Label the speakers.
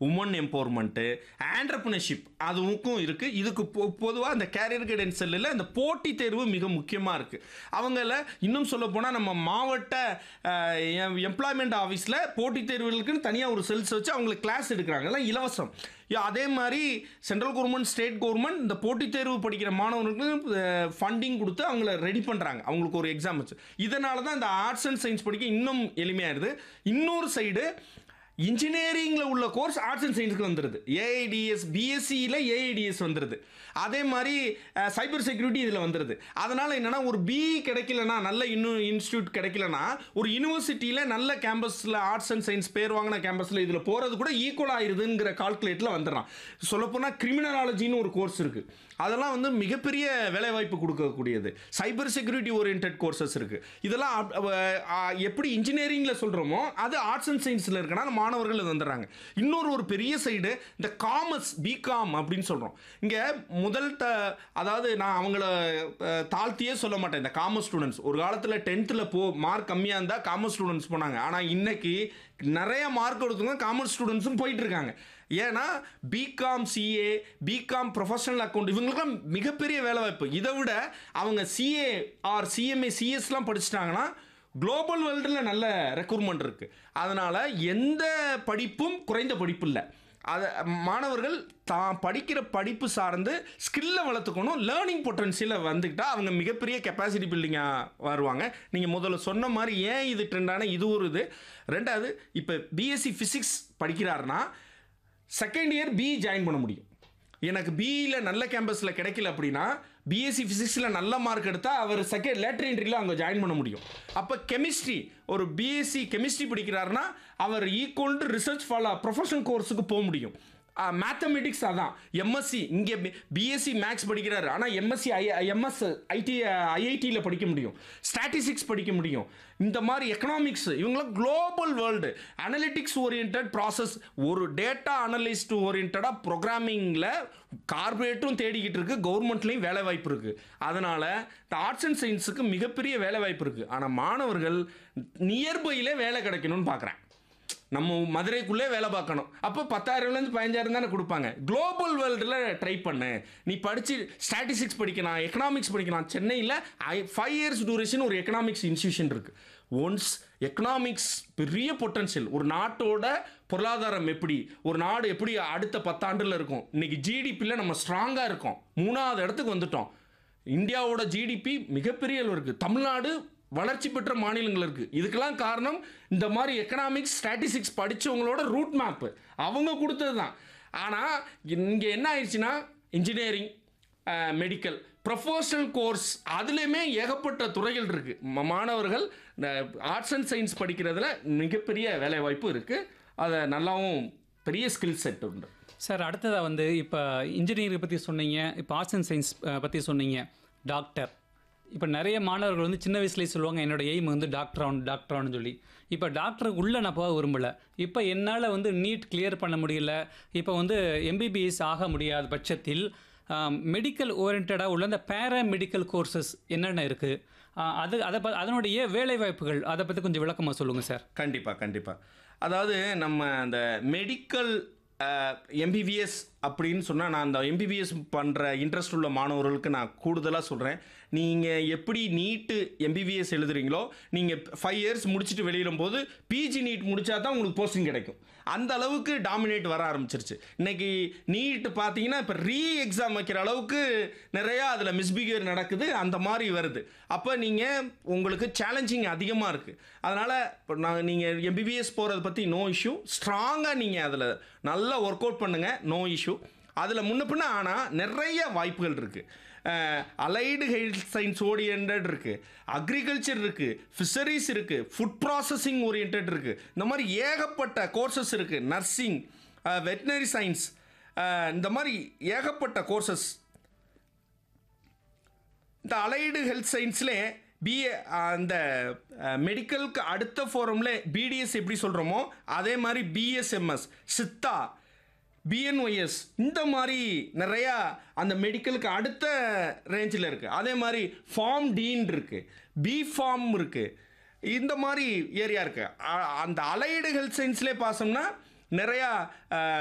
Speaker 1: woman empowerment entrepreneurship அதுவுக்கும் இருக்குது இதுக்கு பொ பொதுவாக அந்த கேரியர் கைடன்ஸ் செல்லில் இந்த போட்டித் தேர்வு மிக முக்கியமாக இருக்குது அவங்கள இன்னும் சொல்ல போனால் நம்ம மாவட்ட எம்ப்ளாய்மெண்ட் ஆஃபீஸில் போட்டித் தேர்வுகளுக்குன்னு தனியாக ஒரு செல்ஸ் வச்சு அவங்களுக்கு கிளாஸ் எடுக்கிறாங்க எல்லாம் இலவசம் யா, அதே மாதிரி சென்ட்ரல் கவர்மெண்ட் ஸ்டேட் கவர்மெண்ட் இந்த போட்டித் தேர்வு படிக்கிற மாணவர்களுக்கு ஃபண்டிங் கொடுத்து அவங்கள ரெடி பண்ணுறாங்க அவங்களுக்கு ஒரு எக்ஸாம் வச்சு இதனால தான் இந்த ஆர்ட்ஸ் அண்ட் சயின்ஸ் படிக்க இன்னும் எளிமையாயிருது இன்னொரு சைடு இன்ஜினியரிங்கில் உள்ள கோர்ஸ் ஆர்ட்ஸ் அண்ட் சயின்ஸ்க்கு வந்துடுது ஏஐடிஎஸ் பிஎஸ்சியில் ஏஐடிஎஸ் வந்துடுது அதே மாதிரி சைபர் செக்யூரிட்டி இதில் வந்துடுது அதனால் என்னென்னா ஒரு பி கிடைக்கலனா நல்ல இன்னும் இன்ஸ்டியூட் கிடைக்கலனா ஒரு யூனிவர்சிட்டியில் நல்ல கேம்பஸில் ஆர்ட்ஸ் அண்ட் சயின்ஸ் பேர் வாங்கின கேம்பஸில் இதில் போகிறது கூட ஈக்குவல் ஆயிருதுங்கிற கால்குலேட்டில் வந்துடுறான் சொல்லப்போனால் கிரிமினாலஜின்னு ஒரு கோர்ஸ் இருக்குது அதெல்லாம் வந்து மிகப்பெரிய வேலைவாய்ப்பு கொடுக்கக்கூடியது சைபர் செக்யூரிட்டி ஓரியன்ட் கோர்சஸ் இருக்குது இதெல்லாம் அப்- அவ- ஆ, எப்படி இன்ஜினியரிங்கில் சொல்கிறோமோ அது ஆர்ட்ஸ் அண்ட் சயின்ஸில் இருக்குன்னா அந்த மாணவர்கள் இது வந்துடுறாங்க இன்னொரு ஒரு பெரிய சைடு இந்த காமர்ஸ் பிகாம் அப்படின்னு சொல்கிறோம் இங்கே முதல் த அதாவது நான் அவங்கள அஹ், தாழ்த்தியே சொல்ல மாட்டேன் இந்த காமர்ஸ் ஸ்டூடெண்ட்ஸ் ஒரு காலத்தில் டென்த்தில் போ மார்க் கம்மியாக இருந்தால் காமர்ஸ் ஸ்டூடெண்ட்ஸ் போனாங்க ஆனால் இன்னைக்கு நிறைய மார்க் எடுத்தவங்க காமர்ஸ் ஸ்டூடெண்ட்ஸும் போயிட்டு இருக்காங்க ஏன்னா B Com CA B Com professional account இவங்களுக்குலாம் மிகப்பெரிய வேலைவாய்ப்பு இதை விட அவங்க சிஏ ஆர் சிஎம்ஏ சிஎஸ்லாம் படிச்சிட்டாங்கன்னா குளோபல் வேர்ல்டில் நல்ல ரெக்ரூட்மெண்ட் இருக்குது அதனால் எந்த படிப்பும் குறைந்த படிப்பு இல்லை அதை மாணவர்கள் தான் படிக்கிற படிப்பு சார்ந்து ஸ்கில்லை வளர்த்துக்கணும் லேர்னிங் பொட்டன்ஷியலை வந்துக்கிட்டா அவங்க மிகப்பெரிய கெப்பாசிட்டி பில்டிங்காக வருவாங்க நீங்கள் முதல்ல சொன்ன மாதிரி ஏன் இது ட்ரெண்டான இது ஒரு இது ரெண்டாவது இப்போ பிஎஸ்சி ஃபிசிக்ஸ் படிக்கிறாருன்னா செகண்ட் இயர் பி ஜாயின் பண்ண முடியும் எனக்கு பிஇயில் நல்ல கேம்பஸில் கிடைக்கல அப்படின்னா பிஎஸ்சி ஃபிசிக்ஸில் நல்ல மார்க் எடுத்தால் அவர் செகண்ட் லேட்டர் என்ட்ரியில் அங்கே ஜாயின் பண்ண முடியும் அப்போ கெமிஸ்ட்ரி ஒரு பிஎஸ்சி கெமிஸ்ட்ரி படிக்கிறாருன்னா அவர் equal to research follow professional கோர்ஸுக்கு போக முடியும் மேத்தமெட்டிக்ஸ் அதான் எம்எஸ்சி இங்கே பிஎஸ்சி மேக்ஸ் படிக்கிறாரு ஆனால் எம்எஸ்சி ஐ எம்எஸ் ஐடி ஐஐடியில் படிக்க முடியும் ஸ்டாட்டிஸ்டிக்ஸ் படிக்க முடியும் இந்த மாதிரி எக்கனாமிக்ஸ் இவங்களாம் global world analytics orient process ஒரு டேட்டா அனலிஸ்ட் ஓரியன்டாக ப்ரோக்ராமிங்கில் கார்பரேட்டும் தேடிக்கிட்டு இருக்கு கவர்மெண்ட்லேயும் வேலை வாய்ப்பு இருக்குது அதனால் இந்த ஆர்ட்ஸ் அண்ட் சயின்ஸுக்கு மிகப்பெரிய வேலை வாய்ப்பு இருக்குது ஆனால் மாணவர்கள் நியர்பையில் வேலை கிடைக்கணும்னு பார்க்குறேன் நம்ம மதுரைக்குள்ளே வேலை பார்க்கணும் அப்போ பத்தாயிரம்லேருந்து பதினஞ்சாயிரம் தானே கொடுப்பாங்க குளோபல் வேர்ல்டில் ட்ரை பண்ணு நீ படித்து ஸ்டாட்டிஸ்டிக்ஸ் படிக்கலாம் எக்கனாமிக்ஸ் படிக்கலாம் சென்னையில் ஐ ஃபைவ் இயர்ஸ் டூரேஷன் ஒரு எக்கனாமிக்ஸ் இன்ஸ்டியூஷன் இருக்குது ஒன்ஸ் எக்கனாமிக்ஸ் பெரிய பொட்டன்ஷியல் ஒரு நாட்டோட பொருளாதாரம் எப்படி ஒரு நாடு எப்படி அடுத்த பத்தாண்டில் இருக்கும் இன்னைக்கு ஜிடிபியில் நம்ம ஸ்ட்ராங்காக இருக்கோம் மூணாவது இடத்துக்கு வந்துட்டோம் இந்தியாவோட ஜிடிபி மிகப்பெரிய அளவு இருக்குது தமிழ்நாடு வளர்ச்சி பெற்ற மாநிலங்கள் இருக்குது இதுக்கெல்லாம் காரணம் இந்த மாதிரி எக்கனாமிக்ஸ் ஸ்டாட்டிஸ்டிக்ஸ் படித்தவங்களோட ரூட் மேப்பு அவங்க கொடுத்தது தான் ஆனால் இங்கே என்ன ஆயிடுச்சுன்னா இன்ஜினியரிங் மெடிக்கல் ப்ரொஃபஷனல் கோர்ஸ் அதுலேயுமே ஏகப்பட்ட துறைகள் இருக்குது மாணவர்கள் இந்த ஆர்ட்ஸ் அண்ட் சயின்ஸ் படிக்கிறதுல மிகப்பெரிய வேலைவாய்ப்பு இருக்குது அதை நல்லாவும் பெரிய ஸ்கில் செட் உண்டு
Speaker 2: சார் அடுத்ததாக வந்து இப்போ இன்ஜினியரிங் பற்றி சொன்னீங்க இப்போ ஆர்ட்ஸ் அண்ட் சயின்ஸ் பற்றி சொன்னீங்க டாக்டர் இப்போ நிறைய மாணவர்கள் வந்து சின்ன வயசுலேயே சொல்லுவாங்க என்னோட எய்ம் வந்து டாக்டர் ஆகணும் டாக்டர் ஆகணும்னு சொல்லி இப்போ டாக்டருக்கு உள்ளே நான் போக விரும்பலை இப்போ என்னால் வந்து நீட் கிளியர் பண்ண முடியல இப்போ வந்து எம்பிபிஎஸ் ஆக முடியாத பட்சத்தில் மெடிக்கல் ஓரியன்டாக உள்ள அந்த பேராமெடிக்கல் கோர்சஸ் என்னென்ன இருக்குது அது அதை ப அதனுடைய வேலைவாய்ப்புகள் அதை பற்றி கொஞ்சம் விளக்கமாக சொல்லுங்கள் சார்
Speaker 1: கண்டிப்பாக கண்டிப்பாக அதாவது நம்ம அந்த மெடிக்கல் எம்பிபிஎஸ் அப்படின்னு சொன்னால் நான் அந்த எம்பிபிஎஸ் பண்ணுற இன்ட்ரெஸ்ட் உள்ள மாணவர்களுக்கு நான் கூடுதலாக சொல்கிறேன் நீங்கள் எப்படி நீட்டு எம்பிபிஎஸ் எழுதுறீங்களோ நீங்கள் ஃபைவ் இயர்ஸ் முடிச்சுட்டு வெளியிடும் போது பிஜி நீட் முடிச்சா தான் உங்களுக்கு போஸ்டிங் கிடைக்கும் அந்த அளவுக்கு டாமினேட் வர ஆரம்பிச்சிருச்சு இன்னைக்கு நீட் பார்த்தீங்கன்னா இப்போ ரீ எக்ஸாம் வைக்கிற அளவுக்கு நிறையா அதில் மிஸ்பிஹேவியர் நடக்குது அந்த மாதிரி வருது அப்போ நீங்கள் உங்களுக்கு சேலஞ்சிங் அதிகமாக இருக்குது அதனால் இப்போ நான் நீங்கள் எம்பிபிஎஸ் போகிறத பற்றி நோ இஷ்யூ ஸ்ட்ராங்காக நீங்கள் அதில் நல்லா ஒர்க் அவுட் பண்ணுங்கள் நோ இஷ்யூ அதில் முன்ன பின்ன ஆனால் நிறைய வாய்ப்புகள் இருக்குது அலைடு ஹெல்த் சயின்ஸ் ஓரியன்ட் இருக்குது அக்ரிகல்ச்சர் இருக்குது ஃபிஷரிஸ் இருக்குது ஃபுட் ப்ராசஸிங் ஓரியன்ட் இருக்குது இந்த மாதிரி ஏகப்பட்ட கோர்சஸ் இருக்குது நர்சிங் வெட்டினரி சயின்ஸ் இந்த மாதிரி ஏகப்பட்ட கோர்சஸ் இந்த அலைடு ஹெல்த் சயின்ஸ்லே பிஏ அந்த மெடிக்கலுக்கு அடுத்த ஃபோரமில் பிடிஎஸ் எப்படி சொல்கிறோமோ அதே மாதிரி பிஎஸ்எம்எஸ் சித்தா பிஎன்ஒய்எஸ் இந்த மாதிரி நிறையா அந்த மெடிக்கலுக்கு அடுத்த ரேஞ்சில் இருக்குது அதே மாதிரி ஃபார்ம் டீன் இருக்குது பி ஃபார்ம் இருக்குது இந்த மாதிரி ஏரியா இருக்குது அந்த அலைடு ஹெல்த் சயின்ஸ்லேயே பார்த்தோம்னா நிறையா